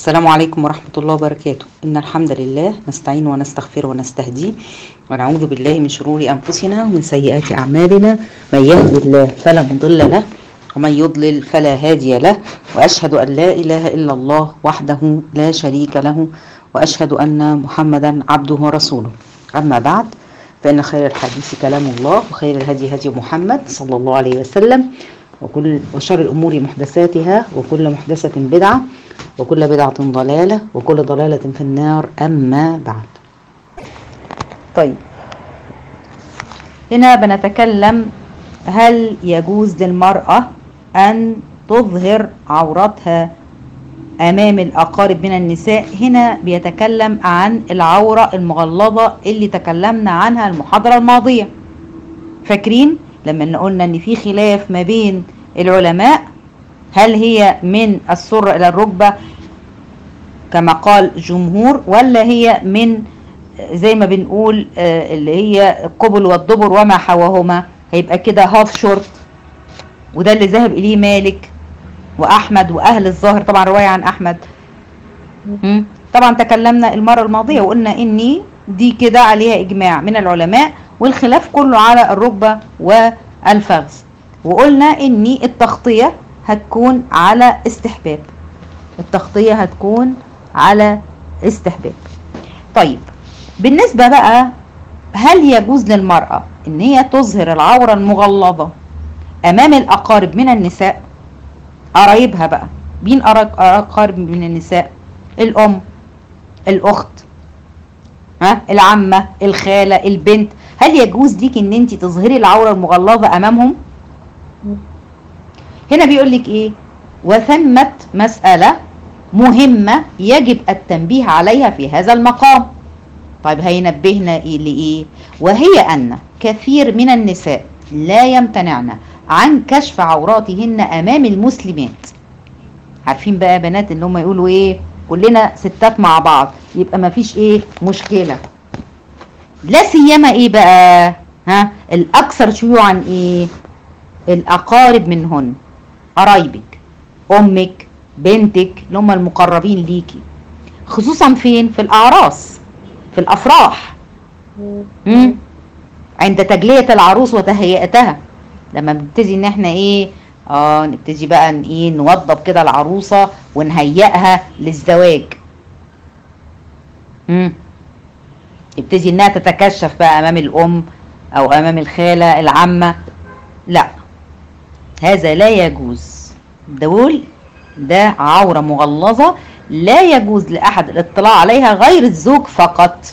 السلام عليكم ورحمة الله وبركاته إن الحمد لله نستعين ونستغفر ونستهديه ونعوذ بالله من شرور أنفسنا ومن سيئات أعمالنا من يهد الله فلا مضل له ومن يضلل فلا هادي له وأشهد أن لا إله إلا الله وحده لا شريك له وأشهد أن محمدا عبده ورسوله أما بعد فإن خير الحديث كلام الله وخير الهدي هدي محمد صلى الله عليه وسلم وكل وشر الأمور محدثاتها وكل محدثة بدعة وكل بدعة ضلالة وكل ضلالة في النار أما بعد طيب هنا بنتكلم هل يجوز للمرأة أن تظهر عورتها أمام الأقارب من النساء هنا بيتكلم عن العورة المغلظة اللي تكلمنا عنها المحاضرة الماضية فاكرين لما قلنا ان في خلاف ما بين العلماء هل هي من السرة إلى الركبة كما قال جمهور ولا هي من زي ما بنقول اللي هي القبل والدبر وما حواهما هيبقى كده هاف شورت وده اللي ذهب إليه مالك وأحمد وأهل الظاهر طبعا رواية عن أحمد طبعا تكلمنا المرة الماضية وقلنا إني دي كده عليها إجماع من العلماء والخلاف كله على الركبة والفخذ وقلنا إن التغطية هتكون على استحباب التغطية هتكون على استحباب طيب بالنسبة بقى هل يجوز للمرأة ان هي تظهر العورة المغلظة امام الاقارب من النساء قرايبها بقى مين اقارب من النساء الام الاخت ها العمة الخالة البنت هل يجوز ليك ان انت تظهري العورة المغلظة امامهم هنا بيقول لك ايه وثمت مسألة مهمة يجب التنبيه عليها في هذا المقام طيب هينبهنا إيه لإيه وهي أن كثير من النساء لا يمتنعن عن كشف عوراتهن أمام المسلمات عارفين بقى بنات اللي هم يقولوا إيه كلنا ستات مع بعض يبقى ما فيش إيه مشكلة لا سيما إيه بقى ها الأكثر شيوعا إيه الأقارب منهن قرايبك أمك بنتك اللي هم المقربين ليكي خصوصا فين في الأعراس في الأفراح مم. عند تجلية العروس وتهيئتها لما بنبتدي ان احنا ايه اه نبتدي بقى ان ايه نوضب كده العروسة ونهيئها للزواج مم. يبتدي انها تتكشف بقى امام الام او امام الخالة العمة لا هذا لا يجوز دول ده عورة مغلظة لا يجوز لأحد الاطلاع عليها غير الزوج فقط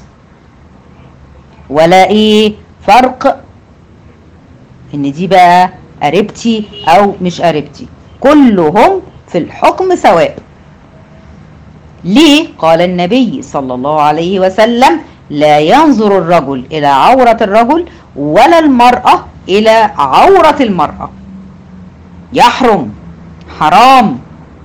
ولا ايه فرق ان دي بقى قريبتي او مش قريبتي كلهم في الحكم سواء ليه قال النبي صلى الله عليه وسلم لا ينظر الرجل الى عورة الرجل ولا المرأة الى عورة المرأة يحرم حرام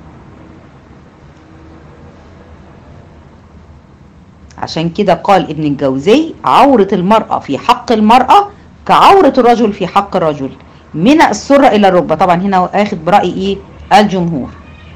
عشان كده قال ابن الجوزي عورة المرأة في حق المرأة كعورة الرجل في حق الرجل من السرة إلى الركبة طبعا هنا اخد برأي إيه الجمهور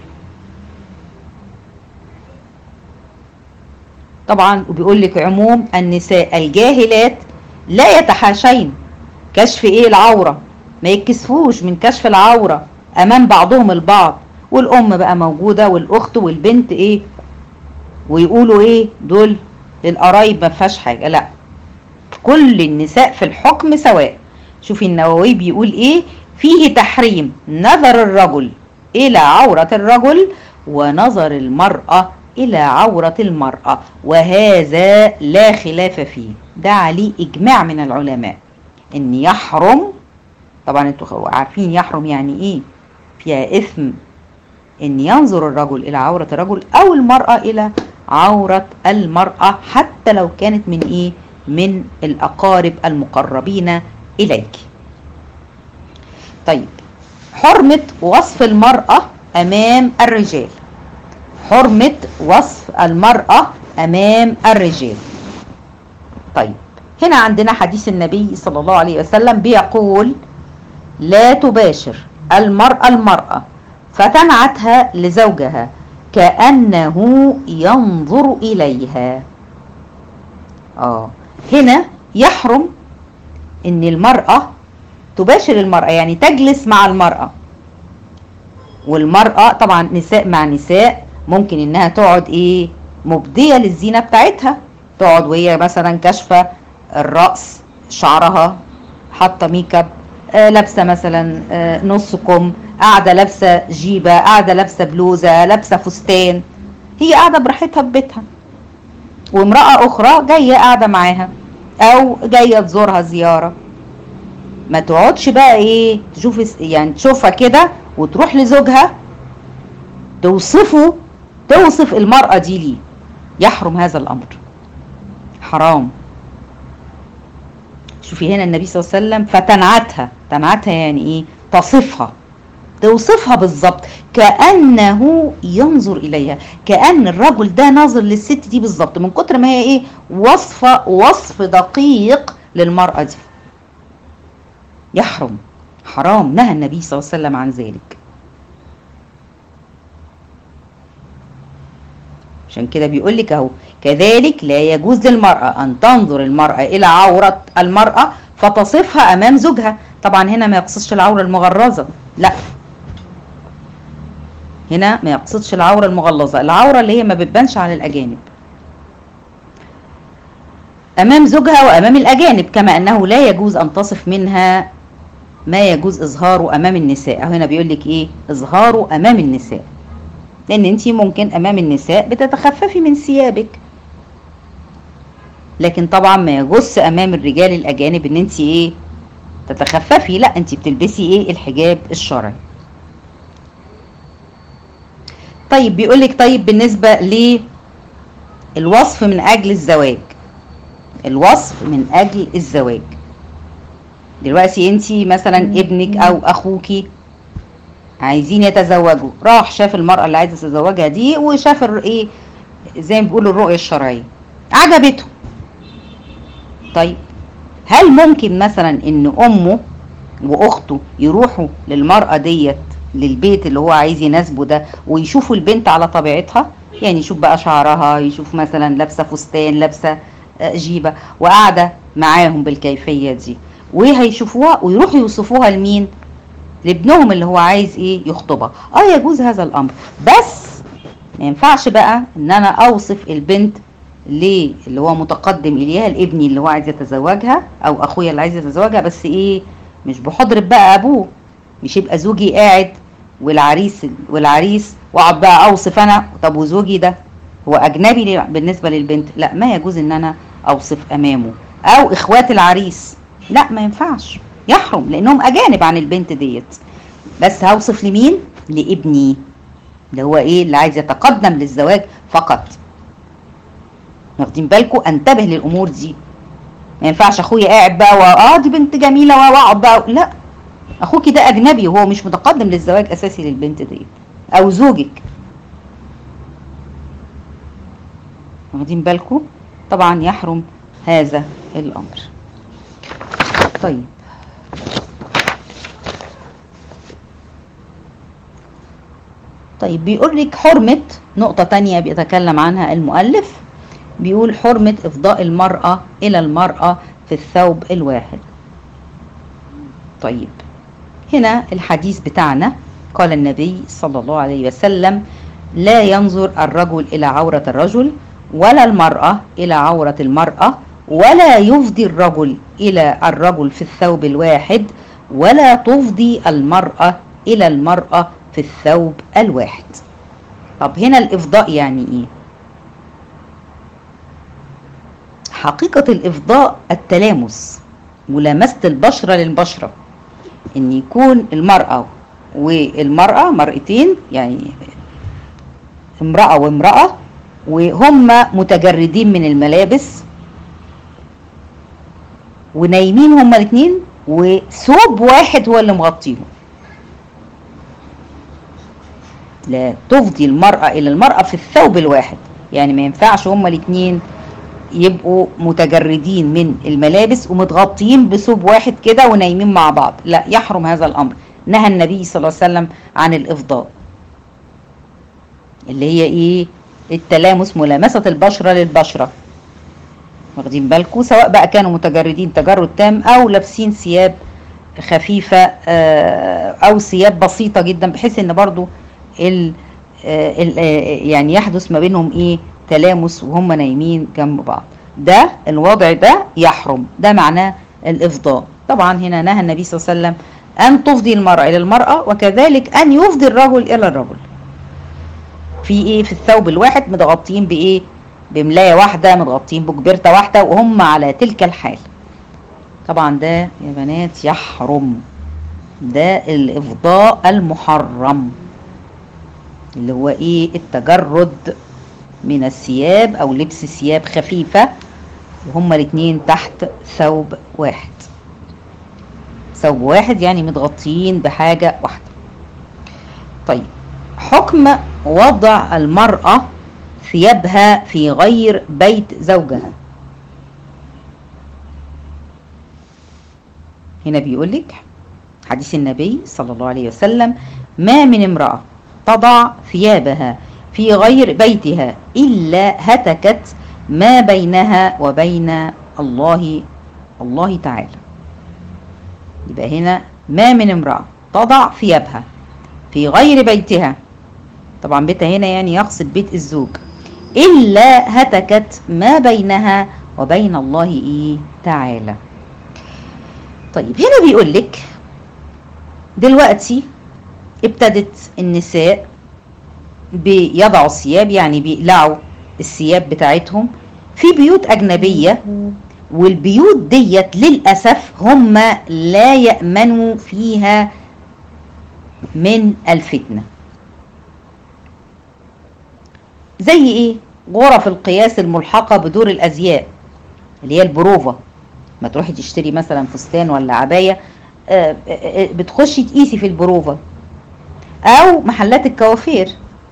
طبعا وبيقول لك عموم النساء الجاهلات لا يتحاشين كشف ايه العورة ما يتكسفوش من كشف العورة امام بعضهم البعض والام بقى موجودة والاخت والبنت ايه ويقولوا ايه دول القرايب ما فيهاش حاجه لا كل النساء في الحكم سواء شوفي النووي بيقول ايه فيه تحريم نظر الرجل الى عوره الرجل ونظر المراه الى عوره المراه وهذا لا خلاف فيه ده عليه اجماع من العلماء ان يحرم طبعا انتوا عارفين يحرم يعني ايه فيها اثم ان ينظر الرجل الى عوره الرجل او المراه الى عورة المرأة حتى لو كانت من ايه من الاقارب المقربين اليك طيب حرمة وصف المرأة امام الرجال حرمة وصف المرأة امام الرجال طيب هنا عندنا حديث النبي صلى الله عليه وسلم بيقول لا تباشر المرأة المرأة فتنعتها لزوجها كأنه ينظر إليها آه هنا يحرم إن المرأة تباشر المرأة يعني تجلس مع المرأة والمرأة طبعا نساء مع نساء ممكن إنها تقعد إيه مبدية للزينة بتاعتها تقعد وهي مثلا كاشفة الرأس شعرها حاطة ميك اب آه لابسة مثلا آه نص كم قاعدة لابسة جيبة قاعدة لابسة بلوزة لابسة فستان هي قاعدة براحتها في بيتها وامرأة أخرى جاية قاعدة معاها أو جاية تزورها زيارة ما تقعدش بقى ايه تشوف يعني تشوفها كده وتروح لزوجها توصفه توصف المرأة دي ليه يحرم هذا الأمر حرام شوفي هنا النبي صلى الله عليه وسلم فتنعتها تنعتها يعني ايه تصفها توصفها بالظبط كأنه ينظر إليها كأن الرجل ده ناظر للست دي بالظبط من كتر ما هي ايه وصفة وصف دقيق للمرأة دي يحرم حرام نهى النبي صلى الله عليه وسلم عن ذلك عشان كده بيقول لك اهو كذلك لا يجوز للمرأة أن تنظر المرأة إلى عورة المرأة فتصفها أمام زوجها طبعا هنا ما يقصدش العورة المغرزة لا هنا ما يقصدش العورة المغلظة العورة اللي هي ما بتبانش على الأجانب أمام زوجها وأمام الأجانب كما أنه لا يجوز أن تصف منها ما يجوز إظهاره أمام النساء هنا بيقول لك إيه إظهاره أمام النساء لأن أنت ممكن أمام النساء بتتخففي من ثيابك لكن طبعا ما يجوز أمام الرجال الأجانب أن أنت إيه تتخففي لا أنت بتلبسي إيه الحجاب الشرعي طيب بيقول لك طيب بالنسبة للوصف من أجل الزواج الوصف من أجل الزواج دلوقتي انت مثلا ابنك او اخوكي عايزين يتزوجوا راح شاف المرأة اللي عايزة تتزوجها دي وشاف ايه زي ما بيقولوا الرؤية الشرعية عجبته طيب هل ممكن مثلا ان امه واخته يروحوا للمرأة ديت للبيت اللي هو عايز يناسبه ده ويشوفوا البنت على طبيعتها يعني يشوف بقى شعرها يشوف مثلا لابسه فستان لابسه جيبه وقاعده معاهم بالكيفيه دي وهيشوفوها ويروحوا يوصفوها لمين لابنهم اللي هو عايز ايه يخطبها اه يجوز هذا الامر بس ما ينفعش بقى ان انا اوصف البنت ليه اللي هو متقدم اليها لابني اللي هو عايز يتزوجها او اخويا اللي عايز يتزوجها بس ايه مش بحضرة بقى ابوه مش يبقى زوجي قاعد والعريس والعريس واقعد بقى اوصف انا طب وزوجي ده هو اجنبي بالنسبه للبنت لا ما يجوز ان انا اوصف امامه او اخوات العريس لا ما ينفعش يحرم لانهم اجانب عن البنت ديت بس هوصف لمين لابني اللي هو ايه اللي عايز يتقدم للزواج فقط واخدين بالكم انتبه للامور دي ما ينفعش اخويا قاعد بقى اه دي بنت جميله واقعد بقى لا اخوكي ده اجنبي وهو مش متقدم للزواج اساسي للبنت ديت او زوجك واخدين بالكم طبعا يحرم هذا الامر طيب طيب بيقول لك حرمة نقطة تانية بيتكلم عنها المؤلف بيقول حرمة إفضاء المرأة إلى المرأة في الثوب الواحد طيب هنا الحديث بتاعنا قال النبي صلى الله عليه وسلم لا ينظر الرجل إلى عورة الرجل ولا المرأة إلى عورة المرأة ولا يفضي الرجل إلى الرجل في الثوب الواحد ولا تفضي المرأة إلى المرأة في الثوب الواحد طب هنا الإفضاء يعني إيه؟ حقيقة الإفضاء التلامس ملامسة البشرة للبشرة إن يكون المرأة والمرأة مرأتين يعني امرأة وامرأة وهم متجردين من الملابس ونايمين هما الاثنين وثوب واحد هو اللي مغطيهم لا تفضي المرأة إلى المرأة في الثوب الواحد يعني ما ينفعش هما الاثنين يبقوا متجردين من الملابس ومتغطيين بثوب واحد كده ونايمين مع بعض لا يحرم هذا الأمر نهى النبي صلى الله عليه وسلم عن الإفضاء اللي هي ايه التلامس ملامسة البشرة للبشرة واخدين بالكم سواء بقى كانوا متجردين تجرد تام او لابسين ثياب خفيفة او ثياب بسيطة جدا بحيث ان برضو ال ال يعني يحدث ما بينهم ايه تلامس وهم نايمين جنب بعض ده الوضع ده يحرم ده معناه الافضاء طبعا هنا نهى النبي صلى الله عليه وسلم ان تفضي المرأة الى المرأة وكذلك ان يفضي الرجل الى الرجل في ايه في الثوب الواحد متغطين بايه بملايه واحده متغطين بكبرته واحده وهم على تلك الحال طبعا ده يا بنات يحرم ده الافضاء المحرم اللي هو ايه التجرد من الثياب او لبس ثياب خفيفه وهما الاتنين تحت ثوب واحد ثوب واحد يعني متغطيين بحاجه واحده طيب حكم وضع المرأة ثيابها في غير بيت زوجها هنا بيقول لك حديث النبي صلى الله عليه وسلم ما من امرأة تضع ثيابها في غير بيتها إلا هتكت ما بينها وبين الله الله تعالى يبقى هنا ما من امرأة تضع ثيابها في غير بيتها طبعا بيتها هنا يعني يقصد بيت الزوج إلا هتكت ما بينها وبين الله إيه تعالى طيب هنا بيقول لك دلوقتي ابتدت النساء بيضعوا الثياب يعني بيقلعوا الثياب بتاعتهم في بيوت أجنبية والبيوت ديت للأسف هم لا يأمنوا فيها من الفتنه زي ايه غرف القياس الملحقه بدور الازياء اللي هي البروفا ما تروحي تشتري مثلا فستان ولا عبايه بتخشي تقيسي في البروفا او محلات الكوافير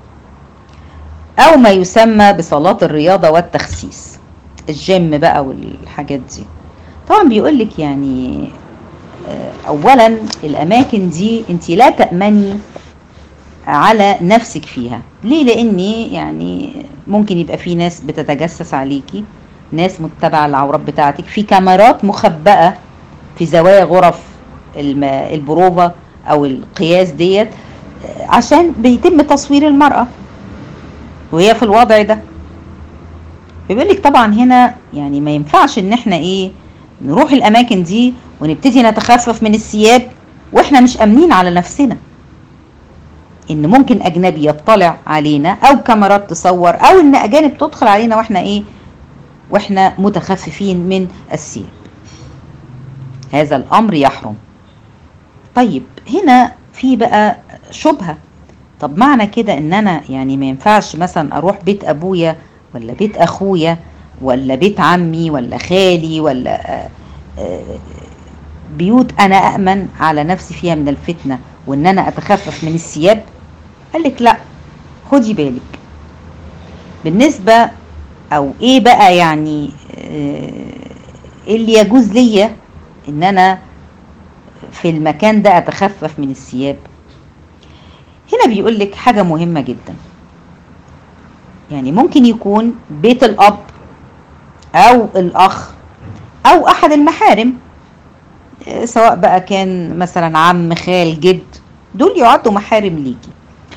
او ما يسمى بصالات الرياضه والتخسيس الجيم بقى والحاجات دي طبعا بيقول لك يعني اولا الاماكن دي انت لا تامني على نفسك فيها ليه لان يعني ممكن يبقى في ناس بتتجسس عليكي ناس متبعه العورات بتاعتك في كاميرات مخبأة في زوايا غرف البروفا او القياس ديت عشان بيتم تصوير المرأة وهي في الوضع ده بيقول لك طبعا هنا يعني ما ينفعش ان احنا ايه نروح الاماكن دي ونبتدي نتخفف من الثياب واحنا مش امنين على نفسنا ان ممكن اجنبي يطلع علينا او كاميرات تصور او ان اجانب تدخل علينا واحنا ايه واحنا متخففين من الثياب هذا الامر يحرم طيب هنا في بقى شبهه طب معنى كده ان انا يعني ما ينفعش مثلا اروح بيت ابويا ولا بيت اخويا ولا بيت عمي ولا خالي ولا بيوت انا اامن على نفسي فيها من الفتنه وان انا اتخفف من الثياب قال لك لا خدي بالك بالنسبه او ايه بقى يعني ايه اللي يجوز ليا ان انا في المكان ده اتخفف من الثياب هنا بيقول لك حاجه مهمه جدا يعني ممكن يكون بيت الاب او الاخ او احد المحارم سواء بقى كان مثلا عم خال جد دول يعدوا محارم ليكي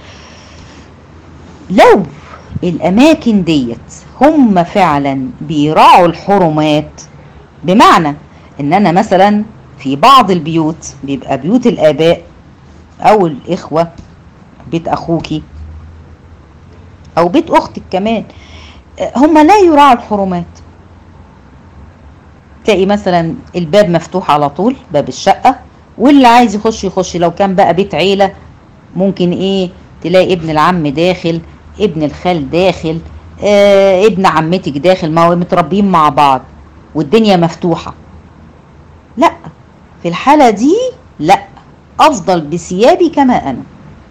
لو الاماكن ديت هم فعلا بيراعوا الحرمات بمعنى ان انا مثلا في بعض البيوت بيبقى بيوت الاباء او الاخوه بيت اخوكي او بيت اختك كمان هم لا يراعوا الحرمات تلاقي مثلا الباب مفتوح على طول باب الشقة واللي عايز يخش يخش لو كان بقى بيت عيلة ممكن ايه تلاقي ابن العم داخل ابن الخال داخل آه ابن عمتك داخل ما هو متربيين مع بعض والدنيا مفتوحة لا في الحالة دي لا افضل بثيابي كما انا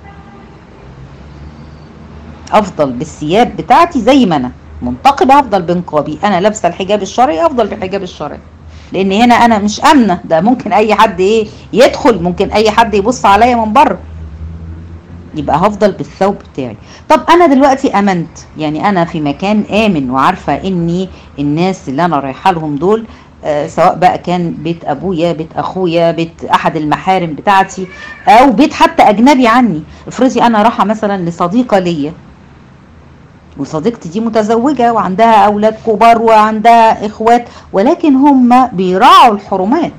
افضل بالثياب بتاعتي زي ما انا منتقبة افضل بنقابي انا لابسه الحجاب الشرعي افضل بالحجاب الشرعي لان هنا انا مش امنه ده ممكن اي حد ايه يدخل ممكن اي حد يبص عليا من بره يبقى هفضل بالثوب بتاعي طب انا دلوقتي امنت يعني انا في مكان امن وعارفه اني الناس اللي انا رايحه لهم دول آه سواء بقى كان بيت ابويا بيت اخويا بيت احد المحارم بتاعتي او بيت حتى اجنبي عني افرضي انا رايحه مثلا لصديقه ليا وصديقتي دي متزوجه وعندها اولاد كبار وعندها اخوات ولكن هم بيراعوا الحرمات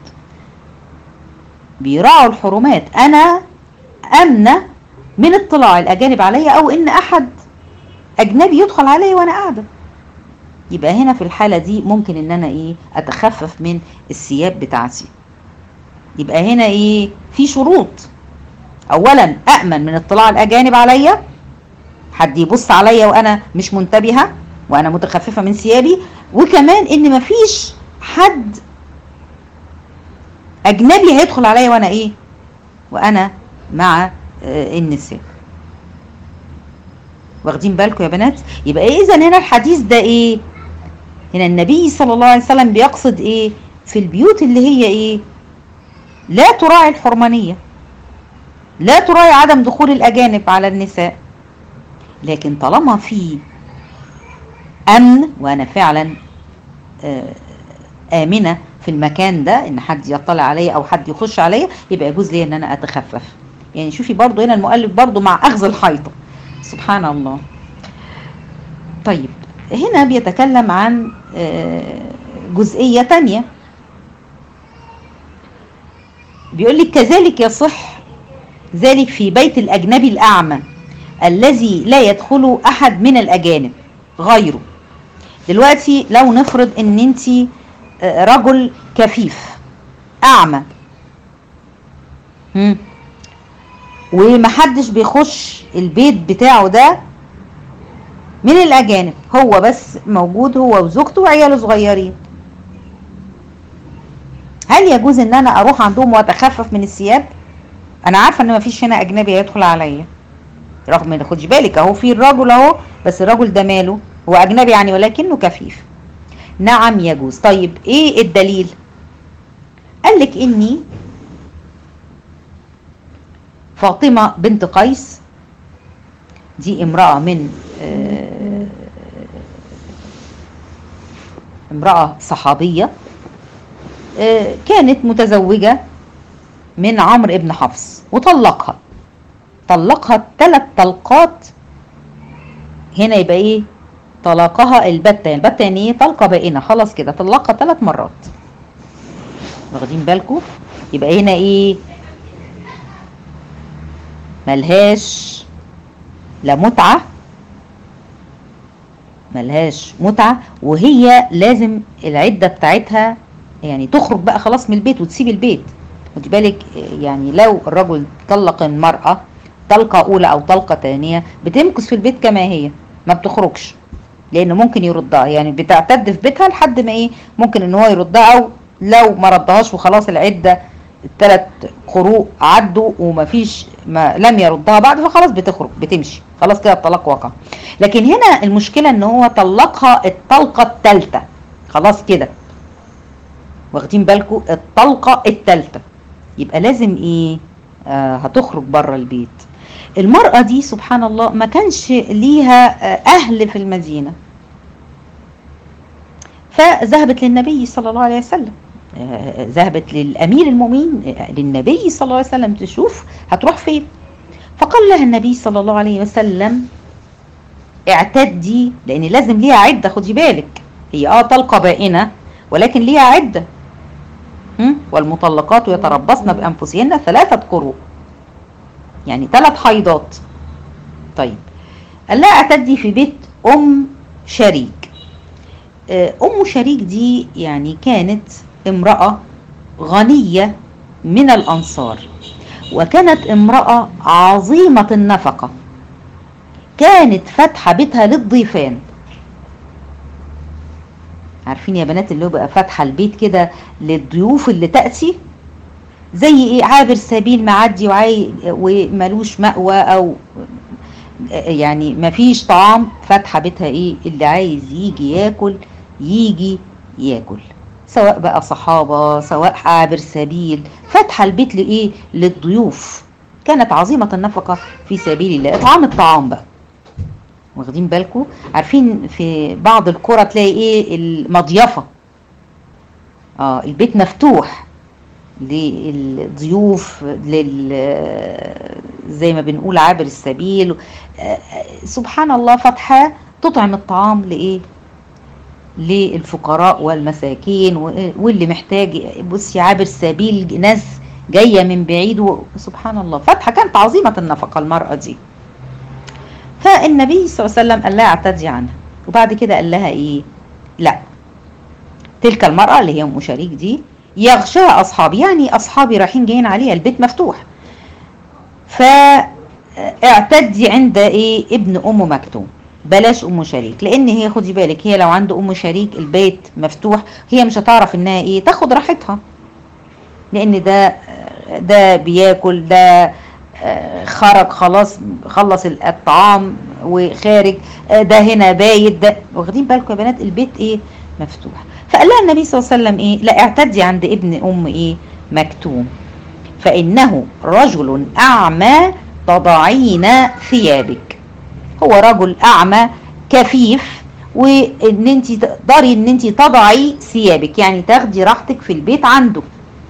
بيراعوا الحرمات انا امنه من اطلاع الاجانب عليا او ان احد اجنبي يدخل عليا وانا قاعده يبقى هنا في الحاله دي ممكن ان انا ايه اتخفف من الثياب بتاعتي يبقى هنا ايه في شروط اولا امن من اطلاع الاجانب عليا حد يبص عليا وانا مش منتبهه وانا متخففه من ثيابي وكمان ان مفيش حد اجنبي هيدخل عليا وانا ايه وانا مع النساء واخدين بالكم يا بنات يبقى إيه اذا هنا الحديث ده ايه هنا النبي صلى الله عليه وسلم بيقصد ايه في البيوت اللي هي ايه لا تراعي الحرمانيه لا تراعي عدم دخول الاجانب على النساء لكن طالما في امن وانا فعلا امنه في المكان ده ان حد يطلع عليا او حد يخش عليا يبقى يجوز لي ان انا اتخفف يعني شوفي برضو هنا المؤلف برضو مع اخذ الحيطه سبحان الله طيب هنا بيتكلم عن جزئيه تانية بيقول لك كذلك يصح ذلك في بيت الاجنبي الاعمى الذي لا يدخله احد من الاجانب غيره دلوقتي لو نفرض ان انت رجل كفيف اعمى مم. ومحدش بيخش البيت بتاعه ده من الاجانب هو بس موجود هو وزوجته وعياله صغيرين هل يجوز ان انا اروح عندهم واتخفف من الثياب انا عارفه ان مفيش هنا اجنبي هيدخل عليا رغم ان خدي بالك اهو في الرجل اهو بس الرجل ده ماله هو اجنبي يعني ولكنه كفيف نعم يجوز طيب ايه الدليل قال لك اني فاطمة بنت قيس دي امرأة من آه امرأة صحابية آه كانت متزوجة من عمرو ابن حفص وطلقها طلقها ثلاث طلقات هنا يبقى ايه طلقها البتة يعني البتة يعني ايه طلقة بائنة خلاص كده طلقها ثلاث مرات واخدين بالكم يبقى هنا ايه ملهاش لا متعة ملهاش متعة وهي لازم العدة بتاعتها يعني تخرج بقى خلاص من البيت وتسيب البيت خدي بالك يعني لو الرجل طلق المرأة طلقة أولى أو طلقة تانية بتمكث في البيت كما هي ما بتخرجش لأنه ممكن يردها يعني بتعتد في بيتها لحد ما إيه ممكن إن هو يردها أو لو ما ردهاش وخلاص العدة الثلاث قروء عدوا ومفيش ما لم يردها بعد فخلاص بتخرج بتمشي خلاص كده الطلاق وقع لكن هنا المشكلة ان هو طلقها الطلقة الثالثة خلاص كده واخدين بالكم الطلقة الثالثة يبقى لازم ايه آه هتخرج بره البيت المرأة دي سبحان الله ما كانش ليها آه اهل في المدينة فذهبت للنبي صلى الله عليه وسلم ذهبت للأمير المؤمنين للنبي صلى الله عليه وسلم تشوف هتروح فين فقال لها النبي صلى الله عليه وسلم اعتدي لأن لازم ليها عدة خدي بالك هي اه طلقة بائنة ولكن ليها عدة والمطلقات يتربصن بأنفسهن ثلاثة قروء يعني ثلاث حيضات طيب قال لها اعتدي في بيت أم شريك أم شريك دي يعني كانت امرأة غنية من الأنصار وكانت امرأة عظيمة النفقة كانت فاتحة بيتها للضيفان عارفين يا بنات اللي هو بقى فاتحة البيت كده للضيوف اللي تأتي زي ايه عابر سبيل معدي وعاي وملوش مأوى او يعني مفيش طعام فاتحة بيتها ايه اللي عايز يجي ياكل يجي ياكل سواء بقى صحابة سواء عابر سبيل فاتحة البيت لإيه للضيوف كانت عظيمة النفقة في سبيل الله اطعام الطعام بقى واخدين بالكم عارفين في بعض القرى تلاقي ايه المضيفة اه البيت مفتوح للضيوف لل زي ما بنقول عابر السبيل آه، سبحان الله فتحة تطعم الطعام لإيه للفقراء والمساكين و- واللي محتاج بصي عابر سبيل ناس جاية من بعيد و- سبحان الله فتحة كانت عظيمة النفقة المرأة دي فالنبي صلى الله عليه وسلم قال لها اعتدي عنها وبعد كده قال لها ايه لا تلك المرأة اللي هي ام شريك دي يغشاها اصحابي يعني اصحابي رايحين جايين عليها البيت مفتوح فاعتدي عند ايه ابن ام مكتوم بلاش ام شريك لان هي خدي بالك هي لو عند ام شريك البيت مفتوح هي مش هتعرف انها ايه تاخد راحتها لان ده ده بياكل ده آه، خرج خلاص خلص الطعام وخارج آه، ده هنا بايت ده واخدين بالكم يا بنات البيت ايه مفتوح فقال لها النبي صلى الله عليه وسلم ايه لا اعتدي عند ابن ام ايه مكتوم فانه رجل اعمى تضعين ثيابك هو رجل اعمى كفيف وان انت تقدري ان انت تضعي ثيابك يعني تاخدي راحتك في البيت عنده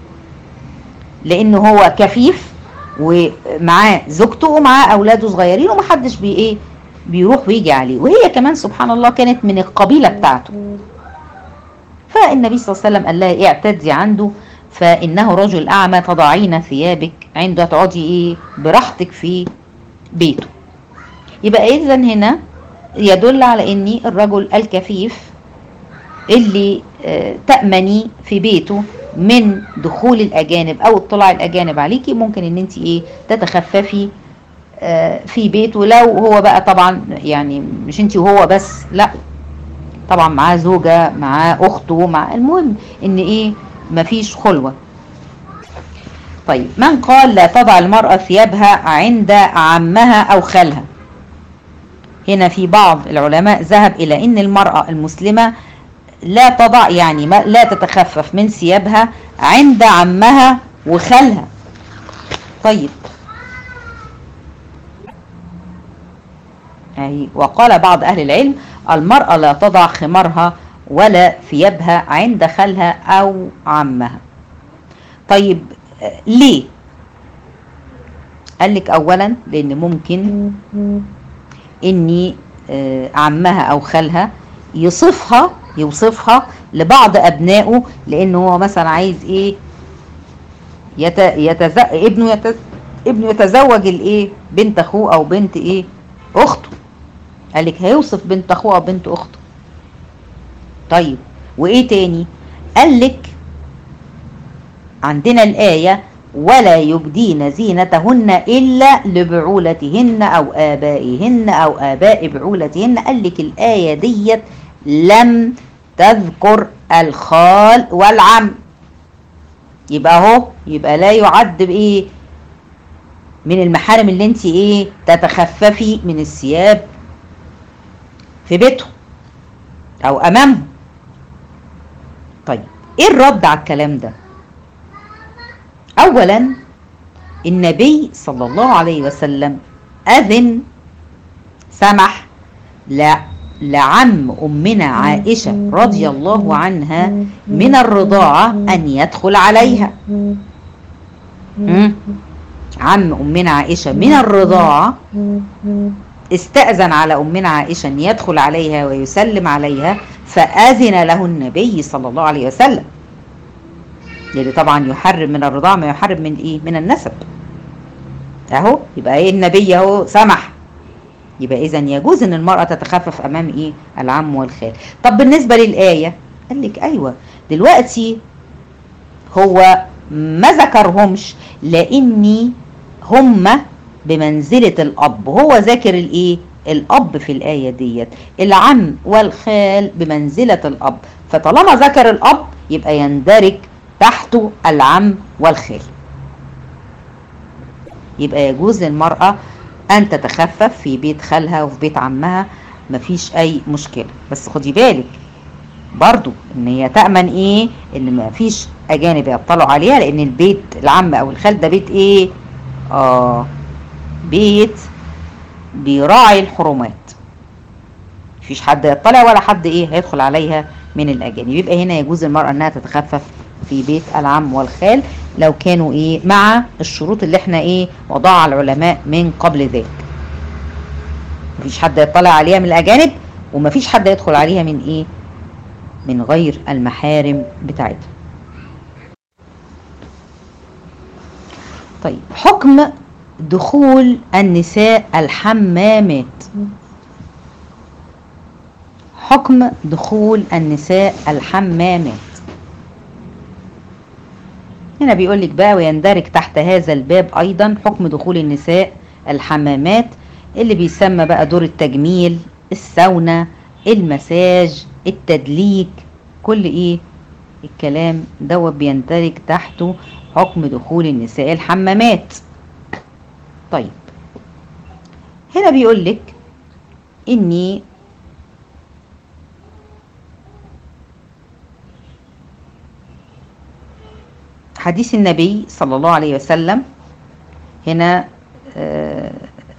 لانه هو كفيف ومعاه زوجته ومعاه اولاده صغيرين ومحدش بي ايه بيروح ويجي عليه وهي كمان سبحان الله كانت من القبيله بتاعته فالنبي صلى الله عليه وسلم قال لها اعتدي عنده فانه رجل اعمى تضعين ثيابك عنده تقعدي ايه براحتك في بيته يبقى اذا هنا يدل على ان الرجل الكفيف اللي آه، تأمني في بيته من دخول الأجانب أو اطلاع الأجانب عليكي ممكن إن أنت إيه تتخففي آه، في بيته لو هو بقى طبعا يعني مش أنت وهو بس لا طبعا معاه زوجة معاه أخته مع المهم إن إيه مفيش خلوة طيب من قال لا تضع المرأة ثيابها عند عمها أو خالها هنا في بعض العلماء ذهب إلى أن المرأة المسلمة لا تضع يعني ما لا تتخفف من ثيابها عند عمها وخالها طيب أي وقال بعض أهل العلم المرأة لا تضع خمارها ولا ثيابها عند خالها أو عمها طيب آه، ليه قال لك أولا لأن ممكن إني آه، عمها أو خالها يصفها يوصفها لبعض أبنائه لأنه هو مثلا عايز إيه يت... يتز... ابنه يت... ابنه يتزوج الايه بنت اخوه او بنت ايه اخته قال لك هيوصف بنت اخوه او بنت اخته طيب وايه تاني قال لك عندنا الايه ولا يبدين زينتهن الا لبعولتهن او ابائهن او اباء بعولتهن قال لك الايه ديت لم تذكر الخال والعم يبقى اهو يبقى لا يعد بايه من المحارم اللي انت ايه تتخففي من الثياب في بيتهم او امامهم طيب ايه الرد على الكلام ده اولا النبي صلى الله عليه وسلم اذن سمح لا لعم امنا عائشه رضي الله عنها من الرضاعه ان يدخل عليها مم. عم امنا عائشه من الرضاعه استأذن على أمنا عائشة أن يدخل عليها ويسلم عليها فأذن له النبي صلى الله عليه وسلم يعني طبعا يحرم من الرضاعة ما يحرم من إيه من النسب أهو يبقى إيه النبي أهو سمح يبقى إذا يجوز أن المرأة تتخفف أمام إيه العم والخال طب بالنسبة للآية قال لك أيوة دلوقتي هو ما ذكرهمش لأني هم بمنزلة الأب هو ذاكر الإيه الأب في الآية ديت العم والخال بمنزلة الأب فطالما ذكر الأب يبقى يندرج تحته العم والخال يبقى يجوز للمرأة أن تتخفف في بيت خالها وفي بيت عمها مفيش أي مشكلة بس خدي بالك برضو ان هي تأمن ايه ان مفيش اجانب يطلعوا عليها لان البيت العم او الخال ده بيت ايه اه بيت بيراعي الحرمات مفيش حد يطلع ولا حد ايه هيدخل عليها من الاجانب يبقى هنا يجوز المرأة انها تتخفف في بيت العم والخال لو كانوا ايه مع الشروط اللي احنا ايه وضعها العلماء من قبل ذلك مفيش حد يطلع عليها من الاجانب ومفيش حد يدخل عليها من ايه من غير المحارم بتاعتها طيب حكم دخول النساء الحمامات حكم دخول النساء الحمامات هنا بيقول لك بقى ويندرج تحت هذا الباب ايضا حكم دخول النساء الحمامات اللي بيسمى بقى دور التجميل الساونا المساج التدليك كل ايه الكلام دوت بيندرج تحته حكم دخول النساء الحمامات طيب هنا بيقول لك اني حديث النبي صلى الله عليه وسلم هنا آه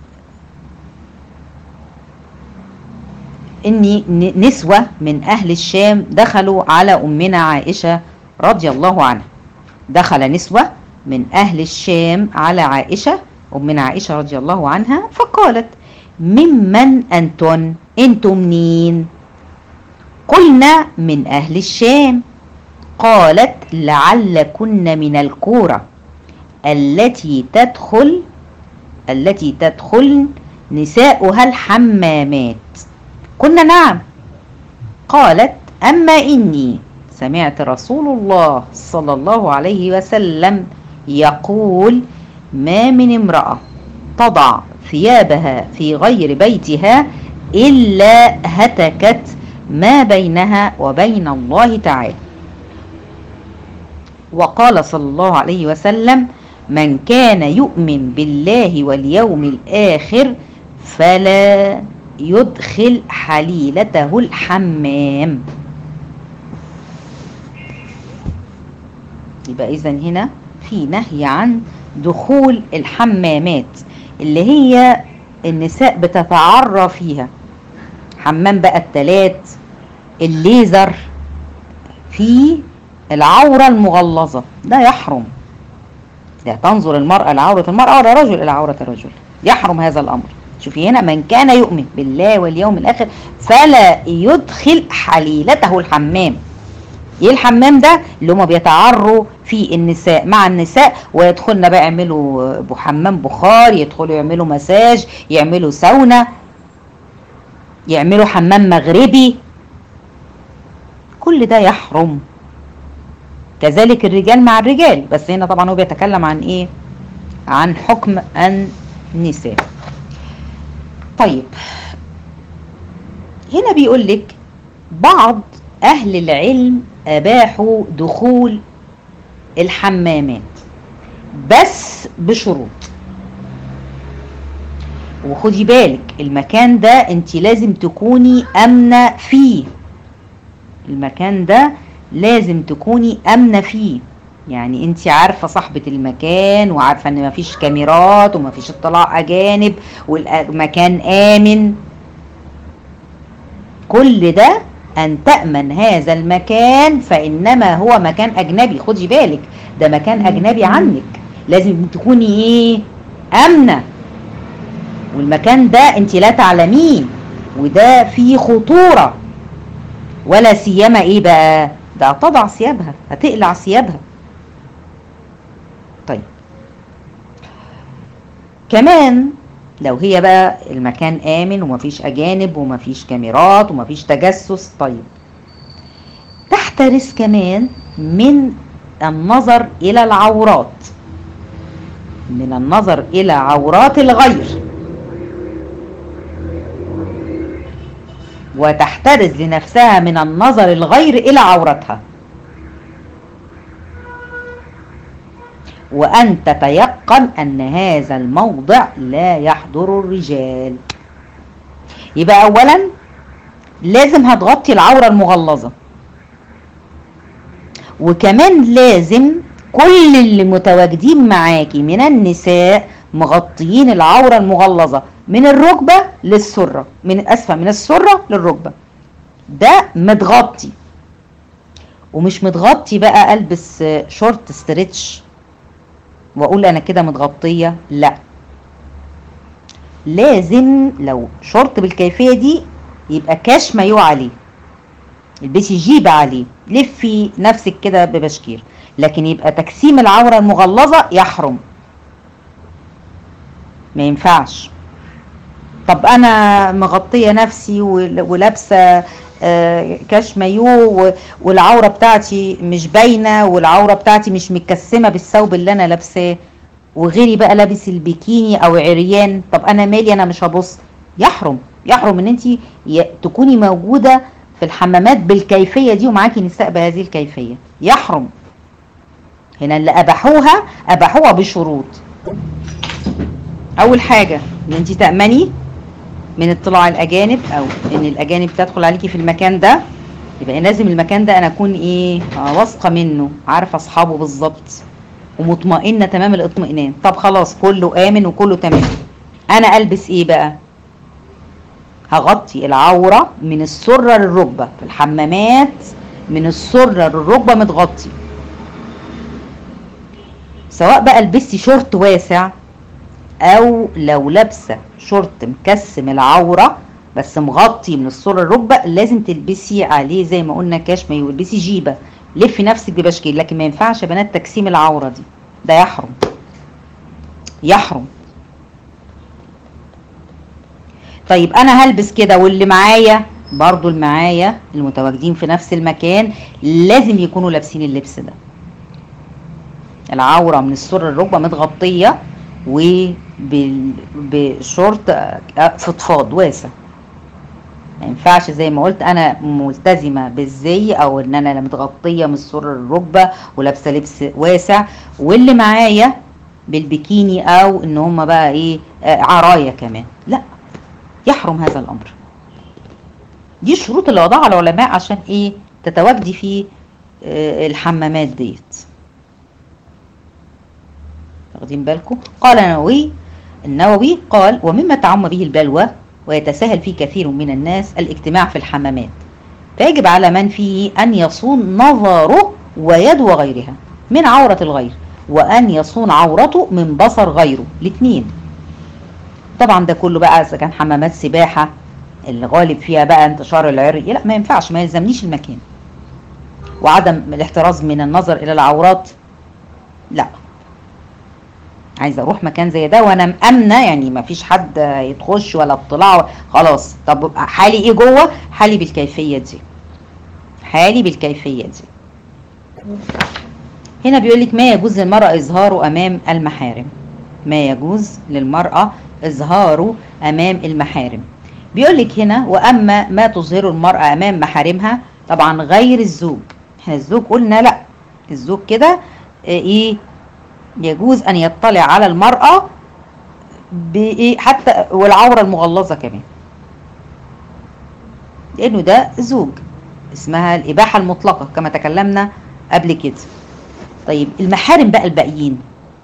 اني نسوة من اهل الشام دخلوا على امنا عائشة رضي الله عنها دخل نسوة من اهل الشام على عائشة امنا عائشة رضي الله عنها فقالت ممن انتن انتم منين قلنا من اهل الشام قالت لعلكن من الكورة التي تدخل التي تدخل نساؤها الحمامات قلنا نعم قالت أما إني سمعت رسول الله صلى الله عليه وسلم يقول ما من امرأة تضع ثيابها في غير بيتها إلا هتكت ما بينها وبين الله تعالى وقال صلى الله عليه وسلم من كان يؤمن بالله واليوم الآخر فلا يدخل حليلته الحمام يبقى إذا هنا في نهي عن دخول الحمامات اللي هي النساء بتتعرى فيها حمام بقى التلات الليزر في العورة المغلظة ده يحرم لا تنظر المرأة لعورة المرأة ولا رجل إلى عورة الرجل يحرم هذا الأمر شوفي هنا من كان يؤمن بالله واليوم الآخر فلا يدخل حليلته الحمام ايه الحمام ده اللي هما بيتعروا في النساء مع النساء ويدخلنا بقى يعملوا حمام بخار يدخلوا يعملوا مساج يعملوا ساونا يعملوا حمام مغربي كل ده يحرم كذلك الرجال مع الرجال بس هنا طبعا هو بيتكلم عن ايه عن حكم النساء طيب هنا بيقول لك بعض اهل العلم اباحوا دخول الحمامات بس بشروط وخدي بالك المكان ده انت لازم تكوني امنه فيه المكان ده لازم تكوني امنه فيه يعني انت عارفه صاحبه المكان وعارفه ان مفيش كاميرات ومفيش اطلاع اجانب والمكان امن كل ده ان تامن هذا المكان فانما هو مكان اجنبي خدي بالك ده مكان اجنبي عنك لازم تكوني ايه امنه والمكان ده انت لا تعلميه وده فيه خطوره ولا سيما ايه بقى ده هتضع ثيابها هتقلع ثيابها طيب كمان لو هي بقى المكان آمن ومفيش أجانب ومفيش كاميرات ومفيش تجسس طيب تحترس كمان من النظر إلى العورات من النظر إلى عورات الغير وتحترز لنفسها من النظر الغير إلى عورتها وأن تتيقن أن هذا الموضع لا يحضر الرجال يبقى أولا لازم هتغطي العورة المغلظة وكمان لازم كل اللي متواجدين معاكي من النساء مغطيين العورة المغلظة من الركبة للسرة من اسفة من السرة للركبة ده متغطي ومش متغطي بقى البس شورت ستريتش واقول انا كده متغطية لا لازم لو شورت بالكيفية دي يبقى كاش مايو عليه البسي جيبة عليه لفي نفسك كده ببشكير لكن يبقى تجسيم العورة المغلظة يحرم ما ينفعش طب انا مغطية نفسي ولابسة كاش مايو والعورة بتاعتي مش باينة والعورة بتاعتي مش متكسمة بالثوب اللي انا لابساه وغيري بقى لابس البيكيني او عريان طب انا مالي انا مش هبص يحرم يحرم ان انت تكوني موجودة في الحمامات بالكيفية دي ومعاكي نساء بهذه الكيفية يحرم هنا اللي اباحوها اباحوها بشروط اول حاجة ان انت تأمني من اطلاع الاجانب او ان الاجانب تدخل عليكي في المكان ده يبقى لازم المكان ده انا اكون ايه آه واثقه منه عارفه اصحابه بالظبط ومطمئنه تمام الاطمئنان طب خلاص كله امن وكله تمام انا البس ايه بقى هغطي العوره من السره للركبه في الحمامات من السره للركبه متغطي سواء بقى لبستي شورت واسع او لو لابسه شورت مكسم العوره بس مغطي من السره الركبه لازم تلبسي عليه زي ما قلنا كاش مايو البسي جيبه لفي نفسك ببشكير لكن ما ينفعش يا بنات تجسيم العوره دي ده يحرم يحرم طيب انا هلبس كده واللي معايا برضو اللي معايا المتواجدين في نفس المكان لازم يكونوا لابسين اللبس ده العوره من السره الركبه متغطيه وبشورت فضفاض واسع ما ينفعش زي ما قلت انا ملتزمه بالزي او ان انا متغطيه من السر الركبه ولابسه لبس واسع واللي معايا بالبكيني او ان هم بقى ايه آه عرايا كمان لا يحرم هذا الامر دي الشروط اللي وضعها العلماء عشان ايه تتواجدي في آه الحمامات ديت واخدين بالكم قال النووي النووي قال ومما تعم به البلوى ويتساهل فيه كثير من الناس الاجتماع في الحمامات فيجب على من فيه أن يصون نظره ويد غيرها من عورة الغير وأن يصون عورته من بصر غيره الاثنين طبعا ده كله بقى إذا كان حمامات سباحة اللي غالب فيها بقى انتشار العري لا ما ينفعش ما يلزمنيش المكان وعدم الاحتراز من النظر إلى العورات لا عايزه اروح مكان زي ده وانا مامنه يعني ما فيش حد يتخش ولا اطلاع خلاص طب حالي ايه جوه حالي بالكيفيه دي حالي بالكيفيه دي هنا بيقول لك ما يجوز للمراه اظهاره امام المحارم ما يجوز للمراه اظهاره امام المحارم بيقول لك هنا واما ما تظهره المراه امام محارمها طبعا غير الزوج احنا الزوج قلنا لا الزوج كده ايه يجوز ان يطلع على المرأة بإيه حتى والعورة المغلظة كمان لانه ده زوج اسمها الاباحة المطلقة كما تكلمنا قبل كده طيب المحارم بقى الباقيين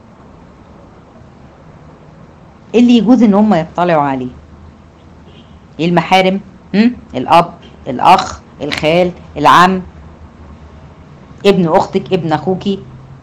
اللي يجوز ان هم يطلعوا عليه ايه المحارم هم؟ الاب الاخ الخال العم ابن اختك ابن اخوكي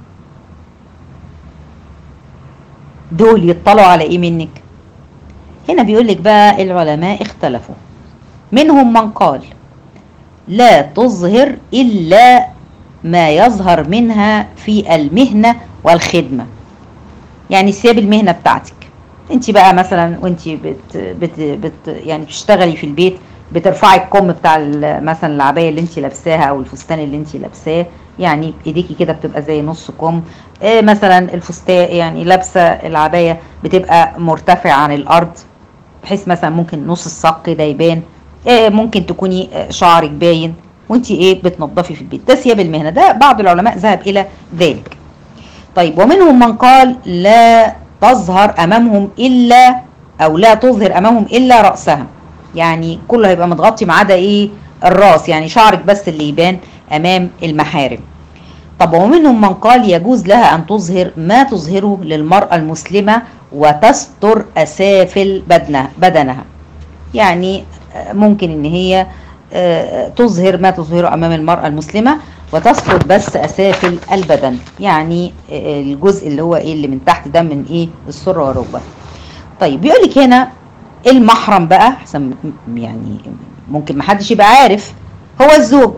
دول يطلعوا على ايه منك هنا بيقول لك بقى العلماء اختلفوا منهم من قال لا تظهر الا ما يظهر منها في المهنه والخدمه يعني سيب المهنه بتاعتك انت بقى مثلا وانت بت بت بت يعني بتشتغلي في البيت بترفعي الكم بتاع مثلا العبايه اللي انت لابساها او الفستان اللي انت لابساه يعني ايديكي كده بتبقى زي نص كم إيه مثلا الفستان يعني لابسه العبايه بتبقى مرتفعه عن الارض بحيث مثلا ممكن نص الساق كده يبان إيه ممكن تكوني شعرك باين وانت ايه بتنظفي في البيت ده ثياب المهنه ده بعض العلماء ذهب الى ذلك طيب ومنهم من قال لا تظهر امامهم الا او لا تظهر امامهم الا راسها يعني كله هيبقى متغطي ما عدا ايه الراس يعني شعرك بس اللي يبان امام المحارم طب ومنهم من قال يجوز لها أن تظهر ما تظهره للمرأة المسلمة وتستر أسافل بدنها, بدنها يعني ممكن ان هي تظهر ما تظهره امام المرأة المسلمة وتستر بس اسافل البدن يعني الجزء اللي هو ايه اللي من تحت ده من ايه السرة والركبة طيب بيقول لك هنا المحرم بقى احسن يعني ممكن محدش يبقى عارف هو الزوج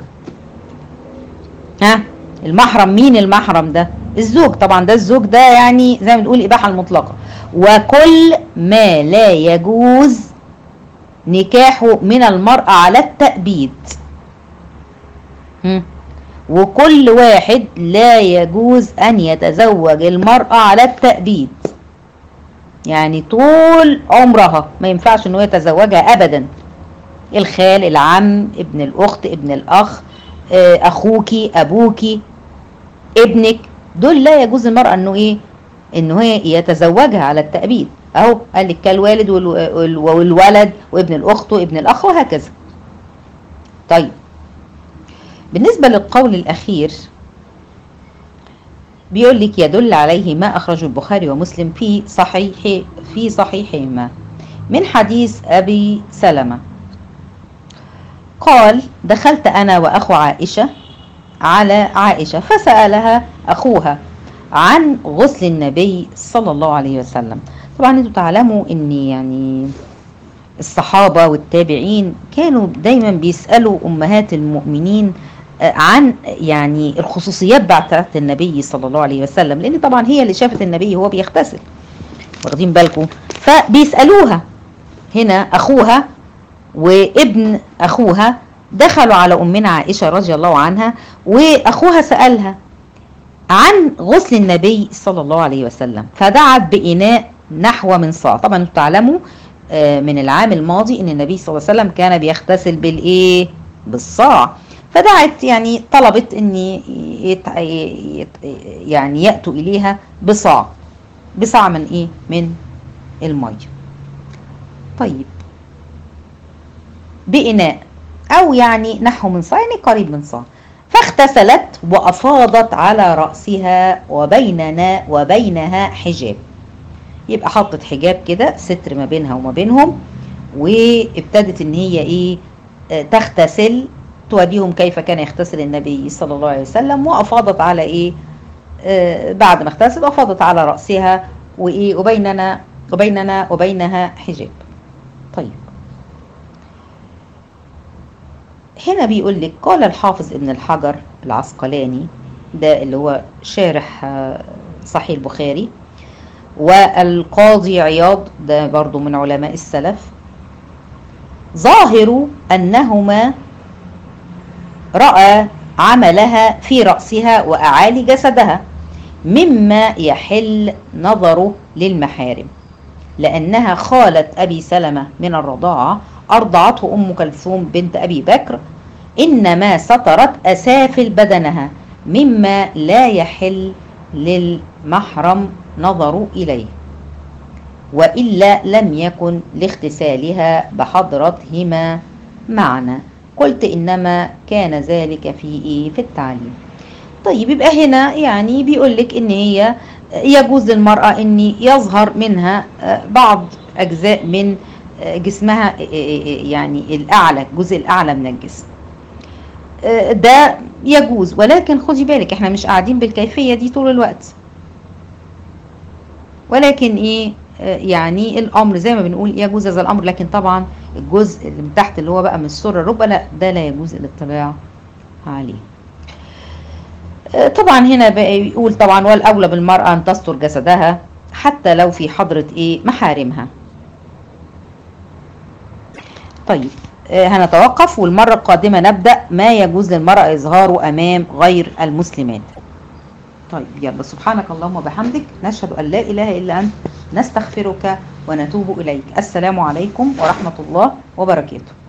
ها المحرم مين المحرم ده الزوج طبعا ده الزوج ده يعني زي ما بنقول اباحه المطلقه وكل ما لا يجوز نكاحه من المرأة على التأبيد وكل واحد لا يجوز أن يتزوج المرأة على التأبيد يعني طول عمرها ما ينفعش أنه يتزوجها أبدا الخال العم ابن الأخت ابن الأخ أخوكي أبوكي ابنك دول لا يجوز المرأة أنه إيه أنه هي يتزوجها على التأبيد اهو قال لك كالوالد والولد وابن الاخت وابن الاخ وهكذا طيب بالنسبه للقول الاخير بيقول لك يدل عليه ما اخرجه البخاري ومسلم في صحيح في صحيحهما من حديث ابي سلمه قال دخلت انا واخو عائشه على عائشه فسالها اخوها عن غسل النبي صلى الله عليه وسلم طبعا انتوا تعلموا ان يعني الصحابه والتابعين كانوا دايما بيسالوا امهات المؤمنين عن يعني الخصوصيات بتاعت النبي صلى الله عليه وسلم لان طبعا هي اللي شافت النبي وهو بيغتسل واخدين بالكم فبيسالوها هنا اخوها وابن اخوها دخلوا على امنا عائشه رضي الله عنها واخوها سالها عن غسل النبي صلى الله عليه وسلم فدعت بإناء نحو من صاع طبعا انتم تعلموا من العام الماضي ان النبي صلى الله عليه وسلم كان بيغتسل بالايه بالصاع فدعت يعني طلبت ان يت يعني ياتوا اليها بصاع بصاع من ايه من الميه طيب بإناء او يعني نحو من صاع يعني قريب من صاع فاغتسلت وافاضت على راسها وبيننا وبينها حجاب يبقى حطت حجاب كده ستر ما بينها وما بينهم وابتدت ان هي ايه تغتسل توريهم كيف كان يغتسل النبي صلى الله عليه وسلم وافاضت على ايه آه بعد ما اغتسلت افاضت على راسها وايه وبيننا وبيننا وبينها حجاب طيب هنا بيقول لك قال الحافظ ابن الحجر العسقلاني ده اللي هو شارح صحيح البخاري والقاضي عياض ده برضو من علماء السلف ظاهر أنهما رأى عملها في رأسها وأعالي جسدها مما يحل نظره للمحارم لأنها خالة أبي سلمة من الرضاعة أرضعته أم كلثوم بنت أبي بكر إنما سترت أسافل بدنها مما لا يحل للمحرم نظروا إليه وإلا لم يكن لاغتسالها بحضرتهما معنى قلت إنما كان ذلك في إيه في التعليم طيب يبقى هنا يعني بيقول لك إن هي يجوز للمرأة إن يظهر منها بعض أجزاء من جسمها يعني الأعلى الجزء الأعلى من الجسم ده يجوز ولكن خدي بالك احنا مش قاعدين بالكيفية دي طول الوقت ولكن ايه يعني الامر زي ما بنقول يجوز هذا الامر لكن طبعا الجزء اللي من تحت اللي هو بقى من السره الركبه لا ده لا يجوز الاطلاع عليه طبعا هنا بقى يقول طبعا والاولى بالمراه ان تستر جسدها حتى لو في حضره ايه محارمها طيب هنتوقف والمرة القادمة نبدأ ما يجوز للمرأة إظهاره أمام غير المسلمات طيب يلا سبحانك اللهم وبحمدك نشهد أن لا إله إلا أنت نستغفرك ونتوب إليك السلام عليكم ورحمة الله وبركاته